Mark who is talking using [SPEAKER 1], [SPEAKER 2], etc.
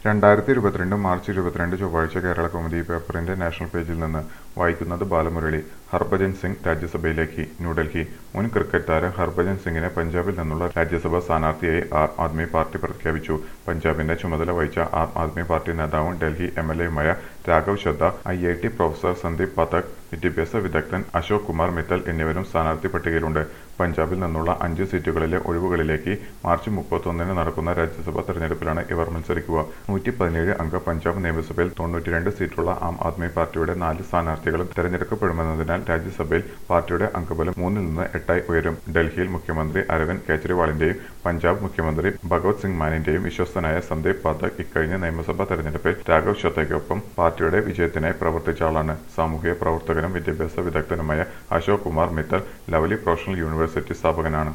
[SPEAKER 1] രണ്ടായിരത്തി ഇരുപത്തിരണ്ട് മാർച്ച് ഇരുപത്തിരണ്ട് ചൊവ്വാഴ്ച കേരള കൗമുദി പേപ്പറിന്റെ നാഷണൽ പേജിൽ നിന്ന് വായിക്കുന്നത് ബാലമുരളി ഹർഭജൻ സിംഗ് രാജ്യസഭയിലേക്ക് ന്യൂഡൽഹി മുൻ ക്രിക്കറ്റ് താരം ഹർഭജൻ സിംഗിനെ പഞ്ചാബിൽ നിന്നുള്ള രാജ്യസഭാ സ്ഥാനാർത്ഥിയായി ആം ആദ്മി പാർട്ടി പ്രഖ്യാപിച്ചു പഞ്ചാബിന്റെ ചുമതല വഹിച്ച ആം ആദ്മി പാർട്ടി നേതാവും ഡൽഹി എം എൽ എയുമായ Raghav Chadha I I T professor Sandeep Pathak വിദ്യാഭ്യാസ വിദഗ്ധൻ അശോക് കുമാർ മിത്തൽ എന്നിവരും സ്ഥാനാർത്ഥി പട്ടികയിലുണ്ട് പഞ്ചാബിൽ നിന്നുള്ള അഞ്ച് സീറ്റുകളിലെ ഒഴിവുകളിലേക്ക് മാർച്ച് മുപ്പത്തൊന്നിന് നടക്കുന്ന രാജ്യസഭാ തെരഞ്ഞെടുപ്പിലാണ് ഇവർ മത്സരിക്കുക നൂറ്റി പതിനേഴ് അംഗ പഞ്ചാബ് നിയമസഭയിൽ തൊണ്ണൂറ്റിരണ്ട് സീറ്റുള്ള ആം ആദ്മി പാർട്ടിയുടെ നാല് സ്ഥാനാർത്ഥികളും തെരഞ്ഞെടുക്കപ്പെടുമെന്നതിനാൽ രാജ്യസഭയിൽ പാർട്ടിയുടെ അംഗബലം മൂന്നിൽ നിന്ന് എട്ടായി ഉയരും ഡൽഹിയിൽ മുഖ്യമന്ത്രി അരവിന്ദ് കെജ്രിവാളിന്റെയും പഞ്ചാബ് മുഖ്യമന്ത്രി ഭഗവത് സിംഗ് മാനിന്റെയും വിശ്വസ്തനായ സന്ദീപ് പാഠക് ഇക്കഴിഞ്ഞ നിയമസഭാ തെരഞ്ഞെടുപ്പിൽ രാഘവ് ചദ്ദയ്ക്കൊപ്പം പാർട്ടിയുടെ വിജയത്തിനായി പ്രവർത്തിച്ച ആളാണ് സാമൂഹിക പ്രവർത്തകനും വിദ്യാഭ്യാസ വിദഗ്ധനുമായ Ashok Kumar Mittal lovely professional university സ്ഥാപകനാണ്